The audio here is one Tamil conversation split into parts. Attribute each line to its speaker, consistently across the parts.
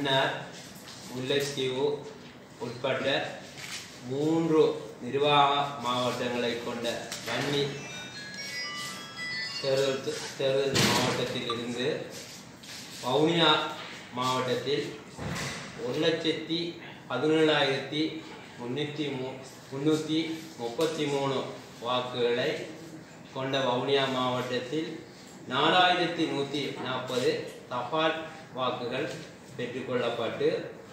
Speaker 1: மன்னார் முல்லைத்தீவு உட்பட்ட மூன்று நிர்வாக மாவட்டங்களை கொண்ட வன்னி தேர்தல் தேர்தல் மாவட்டத்தில் இருந்து வவுனியா மாவட்டத்தில் ஒரு லட்சத்தி பதினேழாயிரத்தி முன்னூற்றி மூ முந்நூற்றி முப்பத்தி மூணு வாக்குகளை கொண்ட வவுனியா மாவட்டத்தில் நாலாயிரத்தி நூற்றி நாற்பது தபால் வாக்குகள் பெற்றுக்கொள்ளப்பட்டு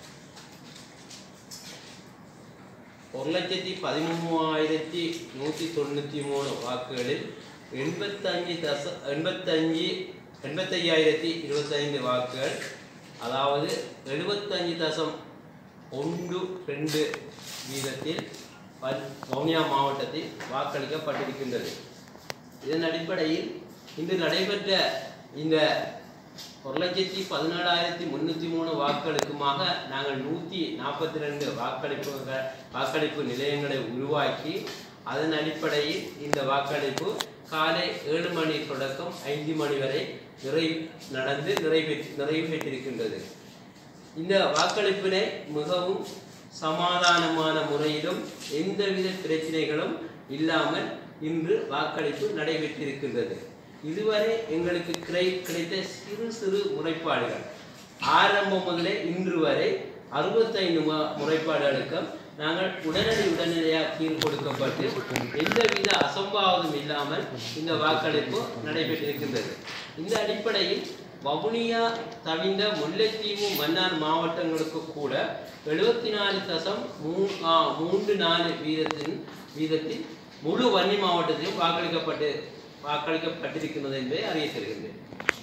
Speaker 1: ஒரு லட்சத்தி பதிமூவாயிரத்தி நூற்றி தொண்ணூற்றி மூணு வாக்குகளில் எண்பத்தஞ்சு தச எண்பத்தஞ்சு எண்பத்தையாயிரத்தி இருபத்தைந்து வாக்குகள் அதாவது எழுபத்தஞ்சு தசம் ஒன்று ரெண்டு வீதத்தில் வ- வவுனியா மாவட்டத்தில் வாக்களிக்கப்பட்டிருக்கின்றது இதன் அடிப்படையில் இன்று நடைபெற்ற இந்த ஒரு லட்சத்தி பதினேழாயிரத்தி முன்னூற்றி மூணு வாக்களுக்குமாக நாங்கள் நூற்றி நாற்பத்தி ரெண்டு வாக்களிப்புகள் வாக்களிப்பு நிலையங்களை உருவாக்கி அதன் அடிப்படையில் இந்த வாக்களிப்பு காலை ஏழு மணி தொடக்கம் ஐந்து மணி வரை நிறைவு நடந்து நிறைவேற்றி நிறைவு பெற்றிருக்கின்றது இந்த வாக்களிப்பினை மிகவும் சமாதானமான முறையிலும் எந்தவித பிரச்சனைகளும் இல்லாமல் இன்று வாக்களிப்பு நடைபெற்றிருக்கின்றது இதுவரை எங்களுக்கு கிடை கிடைத்த சிறு சிறு முறைப்பாடுகள் ஆரம்பம் முதலே இன்று வரை அறுபத்தைந்து மு- முறைப்பாடுகளுக்கும் நாங்கள் உடனடி உடனடியாக கீழ் கொடுக்கப்பட்டு எந்தவித அசம்பாவிதம் இல்லாமல் இந்த வாக்களிப்பு நடைபெற்றிருக்கின்றது இந்த அடிப்படையில் வவுனியா தவிந்த முல்லைத்தீவு மன்னார் மாவட்டங்களுக்கு கூட எழுபத்தி நாலு தசம் மூ ஆ, மூன்று நாலு வீதத்தின் வீதத்தில் முழு வன்னி மாவட்டத்திலும் வாக்களிக்கப்பட்டு வாக்களிக்கப்பட்டிருக்கிறது என்பதை அறிய தருகின்றேன்